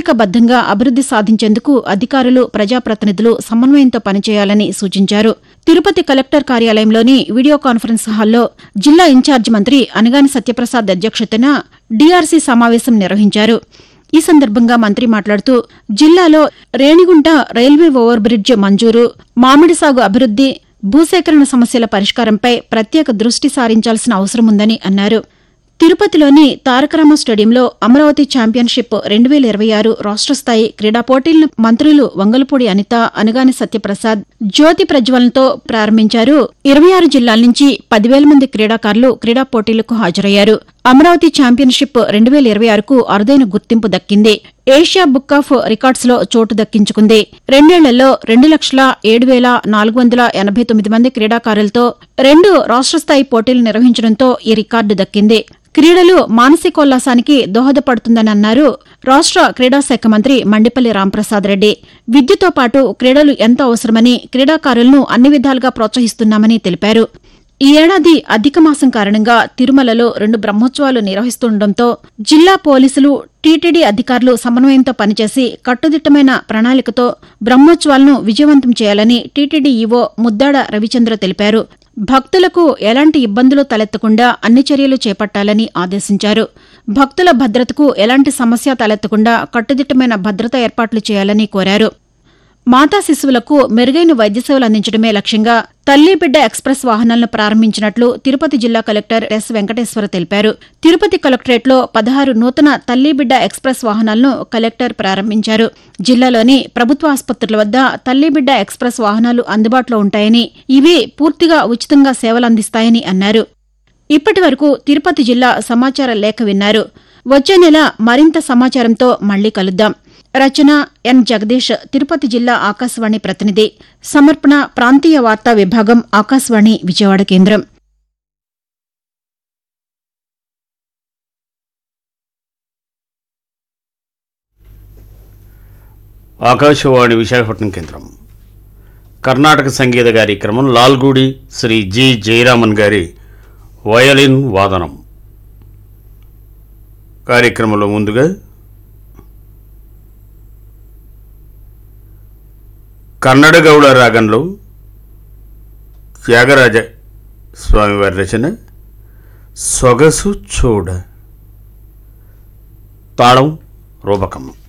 ప్రణాళికబద్దంగా అభివృద్ది సాధించేందుకు అధికారులు ప్రజాప్రతినిధులు సమన్వయంతో పనిచేయాలని సూచించారు తిరుపతి కలెక్టర్ కార్యాలయంలోని వీడియో కాన్ఫరెన్స్ హాల్లో జిల్లా ఇన్ఛార్జి మంత్రి అనగాని సత్యప్రసాద్ అధ్యక్షతన డీఆర్సీ సమావేశం నిర్వహించారు ఈ సందర్భంగా మంత్రి మాట్లాడుతూ జిల్లాలో రేణిగుంట రైల్వే ఓవర్ బ్రిడ్జ్ మంజూరు మామిడి సాగు అభివృద్ది భూసేకరణ సమస్యల పరిష్కారంపై ప్రత్యేక దృష్టి సారించాల్సిన అవసరముందని అన్నారు తిరుపతిలోని తారకరామ స్టేడియంలో అమరావతి ఛాంపియన్షిప్ రెండు వేల ఇరవై ఆరు రాష్ట్ర స్థాయి క్రీడా పోటీలను మంత్రులు వంగలపూడి అనిత అనగాని సత్యప్రసాద్ జ్యోతి ప్రజ్వలనతో ప్రారంభించారు ఇరవై ఆరు జిల్లాల నుంచి పదివేల మంది క్రీడాకారులు క్రీడా పోటీలకు హాజరయ్యారు అమరావతి ఛాంపియన్షిప్ రెండు వేల ఇరవై ఆరుకు అరుదైన గుర్తింపు దక్కింది ఏషియా బుక్ ఆఫ్ రికార్డ్స్ లో చోటు దక్కించుకుంది రెండేళ్లలో రెండు లక్షల ఏడు వేల నాలుగు వందల ఎనభై తొమ్మిది మంది క్రీడాకారులతో రెండు రాష్ట్ర స్థాయి పోటీలు నిర్వహించడంతో ఈ రికార్డు దక్కింది క్రీడలు మానసికోల్లాసానికి దోహదపడుతుందని అన్నారు రాష్ట్ర క్రీడా శాఖ మంత్రి మండిపల్లి రాంప్రసాద్ రెడ్డి విద్యతో పాటు క్రీడలు ఎంతో అవసరమని క్రీడాకారులను అన్ని విధాలుగా ప్రోత్సహిస్తున్నామని తెలిపారు ఈ ఏడాది అధిక మాసం కారణంగా తిరుమలలో రెండు బ్రహ్మోత్సవాలు నిర్వహిస్తుండటంతో జిల్లా పోలీసులు టీటీడీ అధికారులు సమన్వయంతో పనిచేసి కట్టుదిట్టమైన ప్రణాళికతో బ్రహ్మోత్సవాలను విజయవంతం చేయాలని టీటీడీ ఈవో ముద్దాడ రవిచంద్ర తెలిపారు భక్తులకు ఎలాంటి ఇబ్బందులు తలెత్తకుండా అన్ని చర్యలు చేపట్టాలని ఆదేశించారు భక్తుల భద్రతకు ఎలాంటి సమస్య తలెత్తకుండా కట్టుదిట్టమైన భద్రతా ఏర్పాట్లు చేయాలని కోరారు మాతా శిశువులకు మెరుగైన వైద్య సేవలు అందించడమే లక్ష్యంగా తల్లి బిడ్డ ఎక్స్ప్రెస్ వాహనాలను ప్రారంభించినట్లు తిరుపతి జిల్లా కలెక్టర్ ఎస్ వెంకటేశ్వర తెలిపారు తిరుపతి కలెక్టరేట్లో పదహారు నూతన తల్లి బిడ్డ ఎక్స్ప్రెస్ వాహనాలను కలెక్టర్ ప్రారంభించారు జిల్లాలోని ప్రభుత్వ ఆసుపత్రుల వద్ద తల్లి బిడ్డ ఎక్స్ప్రెస్ వాహనాలు అందుబాటులో ఉంటాయని ఇవి పూర్తిగా ఉచితంగా సేవలు అందిస్తాయని అన్నారు ఇప్పటి వరకు తిరుపతి జిల్లా సమాచార లేఖ విన్నారు వచ్చే నెల మరింత సమాచారంతో మళ్లీ కలుద్దాం రచన ఎన్ జగదీష్ తిరుపతి జిల్లా ఆకాశవాణి ప్రతినిధి సమర్పణ ప్రాంతీయ వార్తా విభాగం ఆకాశవాణి విజయవాడ కేంద్రం ఆకాశవాణి విశాఖపట్నం కేంద్రం కర్ణాటక సంగీత కార్యక్రమం లాల్గూడి శ్రీ జి జయరామన్ గారి వయలిన్ వాదనం కార్యక్రమంలో ముందుగా కన్నడ గౌడ రాగంలో త్యాగరాజ స్వామివారి రచన సొగసు చూడ తాళం రూపకం